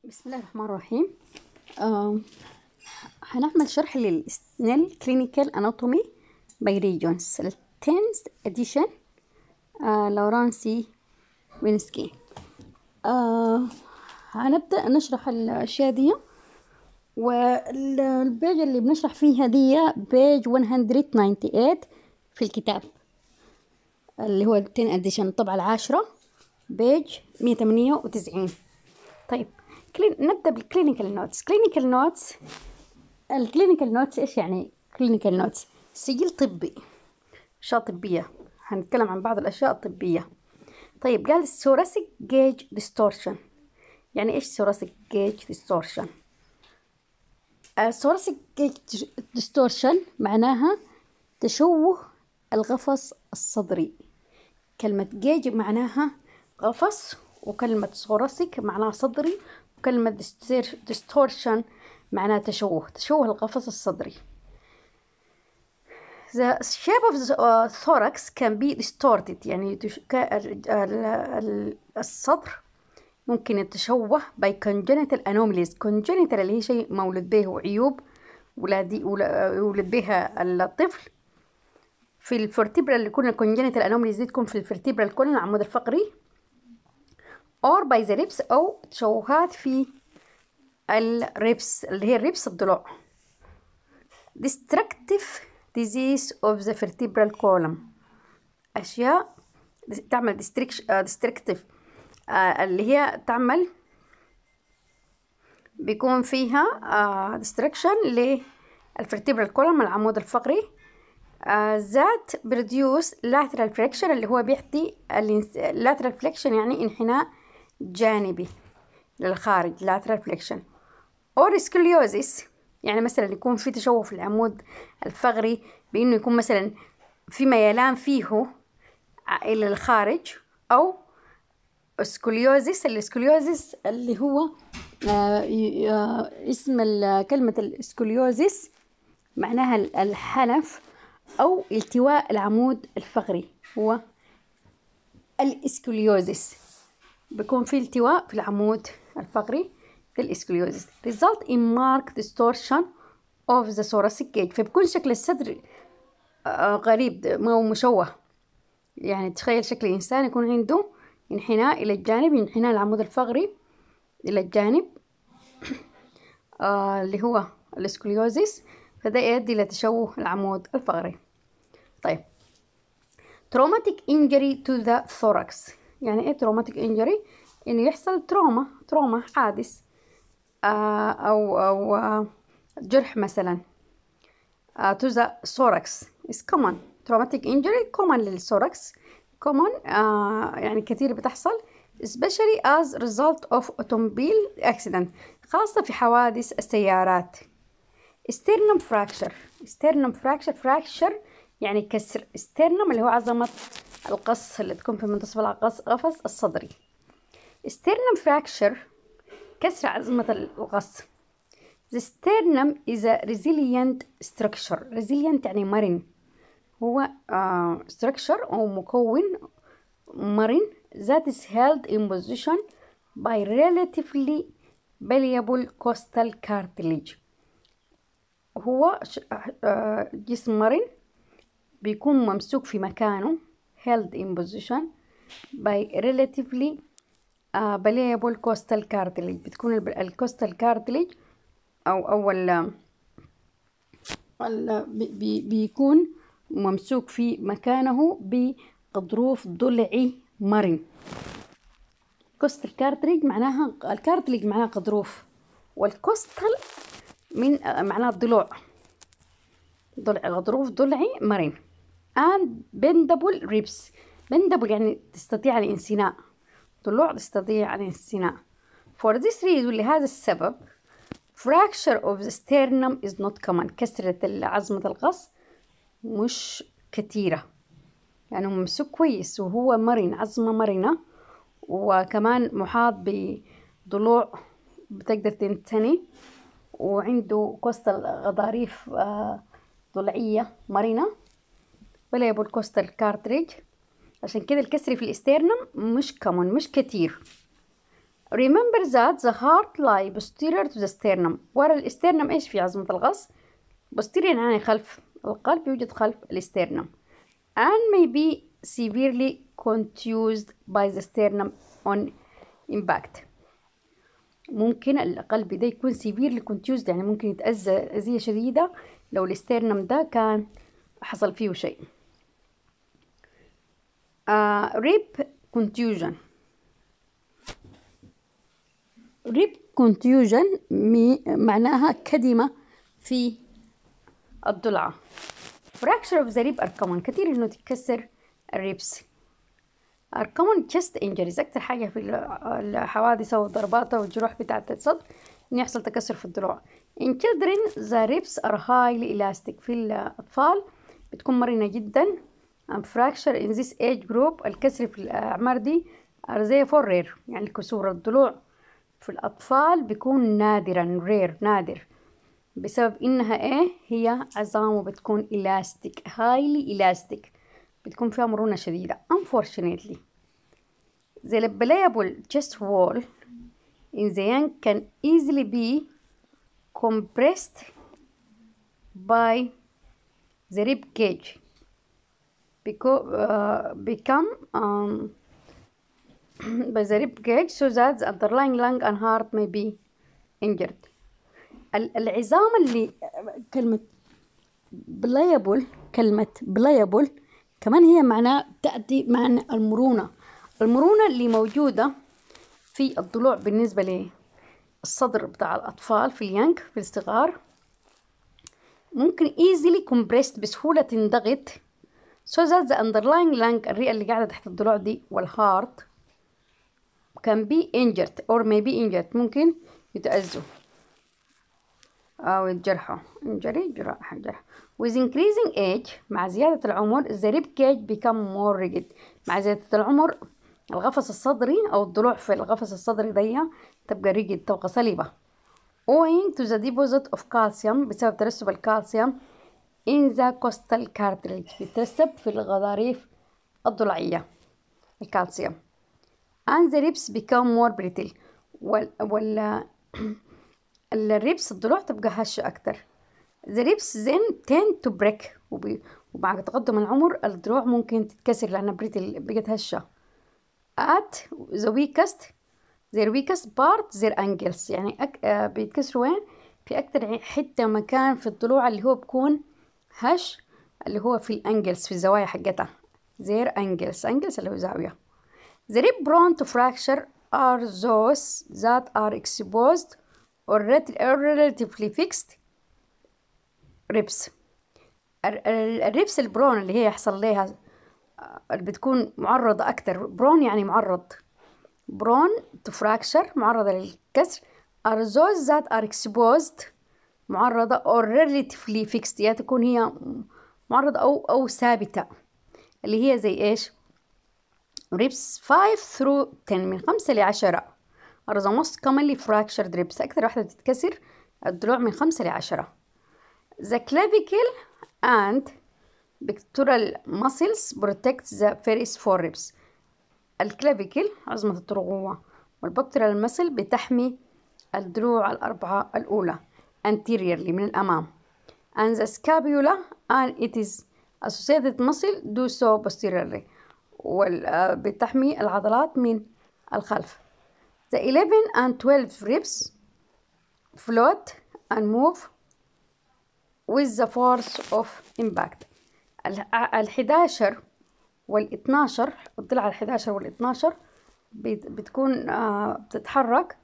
بسم الله الرحمن الرحيم آه هنعمل شرح للسنيل كلينيكال اناتومي باي ريجونز التنس اديشن آه لورانسي وينسكي آه هنبدأ نشرح الأشياء دي والبيج اللي بنشرح فيها دي بيج 198 في الكتاب اللي هو التن اديشن الطبعة العاشرة بيج 198 طيب كلين... نبدأ بالكلينيكال نوتس كلينيكال نوتس الكلينيكال نوتس ايش يعني كلينيكال نوتس سجل طبي أشياء طبية هنتكلم عن بعض الأشياء الطبية طيب قال ثوراسيك جيج ديستورشن يعني ايش ثوراسيك جيج ديستورشن الثوراسيك جيج ديستورشن معناها تشوه القفص الصدري كلمة جيج معناها قفص وكلمة ثوراسيك معناها صدري وكلمة ديستورشن معناها تشوه تشوه القفص الصدري The shape of the uh, thorax can be distorted يعني تش... ك... ال... ال... الصدر ممكن يتشوه by congenital anomalies congenital اللي هي شيء مولود به عيوب ولادي يولد بها الطفل في الفرتبرال اللي يكون الكونجنتال انوماليز دي تكون في الفرتبرال كولن العمود الفقري اور باي ذا ريبس او تشوهات في الريبس اللي هي الريبس الضلوع destructive disease of the vertebral column اشياء تعمل destructive اللي هي تعمل بيكون فيها destruction للفرتبرال كولوم العمود الفقري ذات بروديوس lateral flexion اللي هو بيعطي lateral flexion يعني انحناء جانبي للخارج lateral flexion or scoliosis يعني مثلا يكون في تشوه في العمود الفقري بانه يكون مثلا في ميلان فيه الى الخارج او سكوليوزيس السكوليوزيس اللي هو آه اسم كلمة السكوليوزيس معناها الحنف أو التواء العمود الفقري هو الاسكوليوزيس بيكون في التواء في العمود الفقري في الاسكوليوزيس result in marked distortion of the thoracic cage فبيكون شكل الصدر غريب ما هو مشوه يعني تخيل شكل إنسان يكون عنده انحناء إلى الجانب انحناء العمود الفقري إلى الجانب آه اللي هو الاسكوليوزيس فده يؤدي إلى تشوه العمود الفقري طيب traumatic injury to the thorax يعني ايه traumatic injury انه يحصل تروما تروما حادث آه او او آه جرح مثلا آه to the thorax is common traumatic injury common للثوركس common آه يعني كثير بتحصل especially as result of automobile accident خاصة في حوادث السيارات sternum fracture sternum fracture fracture يعني كسر sternum اللي هو عظمة القص اللي تكون في منتصف القفص الصدري sternum fracture كسر عظمة القص the sternum is a resilient structure resilient يعني مرن هو uh, structure أو مكون مرن that is held in position by relatively malleable costal cartilage هو جسم مرن بيكون ممسوك في مكانه held in position by relatively uh, malleable costal cartilage بتكون الكوستال cartilage أو أو ال بي بيكون ممسوك في مكانه بغضروف ضلعي مرن كوستال كارتريج معناها الكارتليج معناها غضروف والكوستال من معناها الضلوع ضلع غضروف ضلعي مرن and bendable ribs bendable يعني تستطيع الانثناء ضلوع تستطيع الانثناء for this reason لهذا السبب fracture of the sternum is not common كسرة عظمة القص مش كتيرة يعني ممسوك كويس وهو مرن عظمة مرنة وكمان محاط بضلوع بتقدر تنتني وعنده كوستال غضاريف ضلعية مرنة ولا يبو الكوستال كارتريج عشان كده الكسر في الاسترنم مش كمون مش كتير remember that the heart lie posterior to the sternum ورا الاسترنم ايش في عظمة الغص posterior يعني خلف القلب يوجد خلف الاسترنم and may be severely contused by the sternum on impact ممكن القلب ده يكون severely contused يعني ممكن يتأذى أذية شديدة لو الاسترنم ده كان حصل فيه شيء uh, rib contusion rib contusion معناها كدمة في الضلع fracture of the rib are common كثير انه تتكسر الريبس are common chest injuries أكتر حاجة في الحوادث أو الضربات أو الجروح بتاعة الصدر إن يحصل تكسر في الضلوع in children the ribs are highly elastic في الأطفال بتكون مرنة جدا and fracture in this age group الكسر في الأعمار دي are therefore rare يعني كسور الضلوع في الأطفال بيكون نادرا rare نادر بسبب إنها إيه هي عظام بتكون elastic highly elastic بتكون فيها مرونة شديدة unfortunately the pliable chest wall in the young can easily be compressed by the rib cage because, uh, become um, by the rib cage so that the underlying lung and heart may be injured العظام اللي كلمة بلايبل كلمة بلايبل كمان هي معناه تأتي معنى المرونة المرونة اللي موجودة في الضلوع بالنسبة للصدر بتاع الأطفال في اليانك في الصغار ممكن easily compressed بسهولة تنضغط so that the underlying lung الرئة اللي قاعدة تحت الضلوع دي والهارت can be injured or may be injured ممكن يتأذوا أو يتجرحوا injury جراح جرح with increasing age مع زيادة العمر the rib cage become more rigid مع زيادة العمر القفص الصدري أو الضلوع في القفص الصدري دي تبقى rigid تبقى صلبة owing to the deposit of calcium بسبب ترسب الكالسيوم in the costal cartilage بيترسب في الغضاريف الضلعية الكالسيوم and the ribs become more brittle وال, وال الريبس الضلوع تبقى هشة أكتر the ribs then tend to break وبي... ومع تقدم العمر الضلوع ممكن تتكسر لأنها بريتل بقت هشة at the weakest their weakest part their ankles يعني أك... آه بيتكسروا وين في أكتر حتة مكان في الضلوع اللي هو بكون هش اللي هو في الأنجلز في الزوايا حقتها their ankles ankles اللي هو زاوية the rib prone to fracture are those that are exposed or relatively fixed ribs الريبس البرون اللي هي يحصل لها اللي بتكون معرضة أكتر برون يعني معرض برون to fracture معرضة للكسر are those that are exposed معرضة or relatively fixed يعني تكون هي معرضة أو أو ثابتة اللي هي زي إيش ribs 5 through 10 من 5 ل 10 are the most commonly fractured ribs أكثر واحدة بتتكسر الضلوع من 5 ل 10 The clavicle and pectoral muscles protect the first four ribs. الكلافيكل عظمة الترقوة والبكتيرال مسل بتحمي الضلوع الأربعة الأولى anteriorly من الأمام and the scapula and it is associated muscle do so posteriorly وبتحمي العضلات من الخلف the 11 and 12 ribs float and move with the force of impact الحداشر والاتناشر الضلع الحداشر والاتناشر بتكون بتتحرك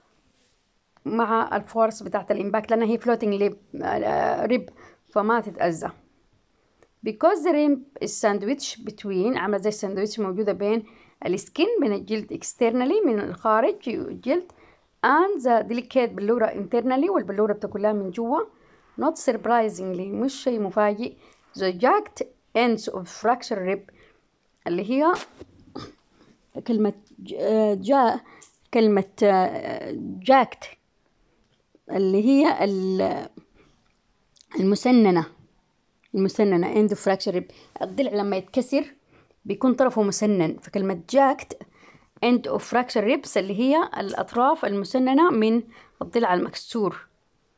مع الفورس بتاعت الامباكت لأنها هي floating ريب فما تتأذى because the rib is sandwich between عاملة زي الساندويتش موجودة بين السكين بين الجلد externally من الخارج الجلد and the delicate بلورة internally والبلورة بتكون لها من جوا not surprisingly مش شيء مفاجئ the jagged ends of fracture rib اللي هي كلمة جا كلمة جاكت اللي هي المسننة المسننة end of fracture rib الضلع لما يتكسر بيكون طرفه مسنن فكلمة جاكت end of fracture ribs اللي هي الأطراف المسننة من الضلع المكسور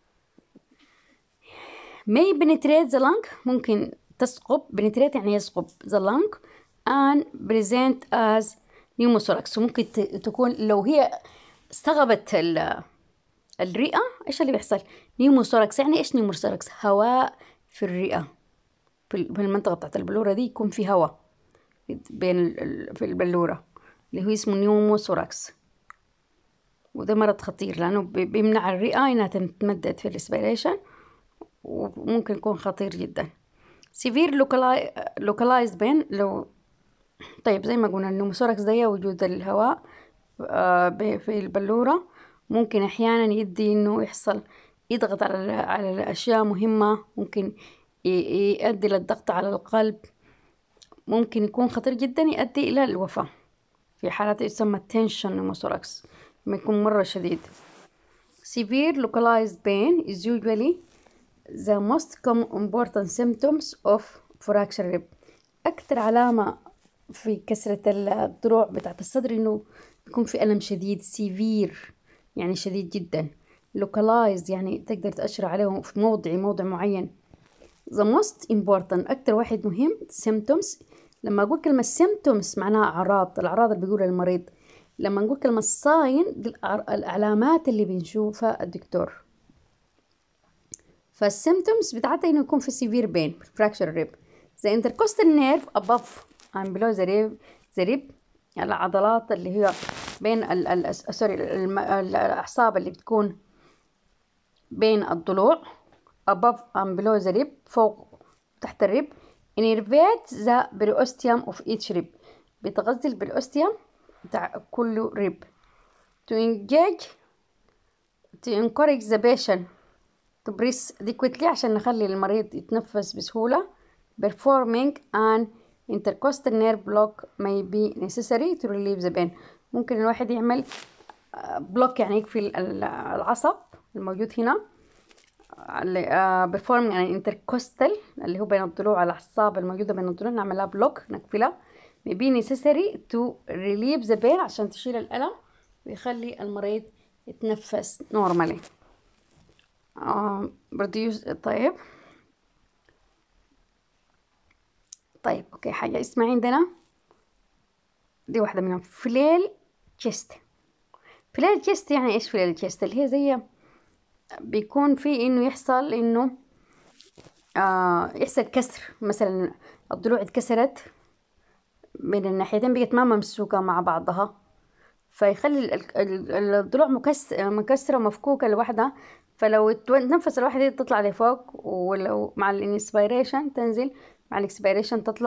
may penetrate the lung ممكن تثقب penetrate يعني يثقب the lung and present as pneumothorax وممكن تكون لو هي استغبت الرئة ايش اللي بيحصل نيوموثوركس يعني ايش نيوموثوركس هواء في الرئة في المنطقة بتاعت البلورة دي يكون في هواء بين في البلورة اللي هو اسمه نيوموثوركس وده مرض خطير لأنه بيمنع الرئة إنها تتمدد في الريسبيريشن وممكن يكون خطير جدا سيفير لوكالايز بين لو طيب زي ما قلنا النيوموثوركس ده وجود الهواء آه، في البلورة ممكن أحيانا يدي إنه يحصل يضغط على على الأشياء مهمة ممكن يؤدي للضغط على القلب ممكن يكون خطير جدا يؤدي إلى الوفاة في حالات يسمى tension pneumothorax لما يكون مرة شديد severe localized pain is usually the most common important symptoms of fracture rib أكثر علامة في كسرة الضلوع بتاعت الصدر إنه يكون في ألم شديد severe يعني شديد جدا localized يعني تقدر تأشر عليه في موضع موضع معين the most important أكتر واحد مهم symptoms لما أقول كلمة symptoms معناها أعراض الأعراض اللي بيقولها المريض لما نقول كلمة sign دي العلامات اللي بنشوفها الدكتور فالسيمتومز بتاعتها إنه يكون في severe pain fracture rib the intercostal nerve above and below the rib the rib العضلات اللي هي بين ال ال سوري الأعصاب اللي بتكون بين الضلوع above and below the rib فوق تحت الرب innervate the periosteum of each rib بتغذي البريوستيوم بتاع كل ريب to engage to encourage the patient to breathe adequately عشان نخلي المريض يتنفس بسهولة performing an intercostal nerve block may be necessary to relieve the pain ممكن الواحد يعمل بلوك يعني يكفي العصب الموجود هنا performing يعني intercostal اللي هو بين الضلوع الأعصاب الموجودة بين الضلوع نعملها بلوك نقفلها may be necessary to relieve the pain عشان تشيل الألم ويخلي المريض يتنفس normally uh, produce طيب طيب اوكي حاجة اسمها عندنا دي واحدة منهم فليل تشيست فليل تشيست يعني ايش فليل تشيست اللي هي زي بيكون في انه يحصل انه آه يحصل كسر مثلا الضلوع اتكسرت من الناحيتين بقت ما ممسوكة مع بعضها فيخلي الضلوع مكسرة مفكوكة لوحدها فلو تنفس الواحدة تطلع لفوق ولو مع الانسبيريشن تنزل مع الاكسبيريشن تطلع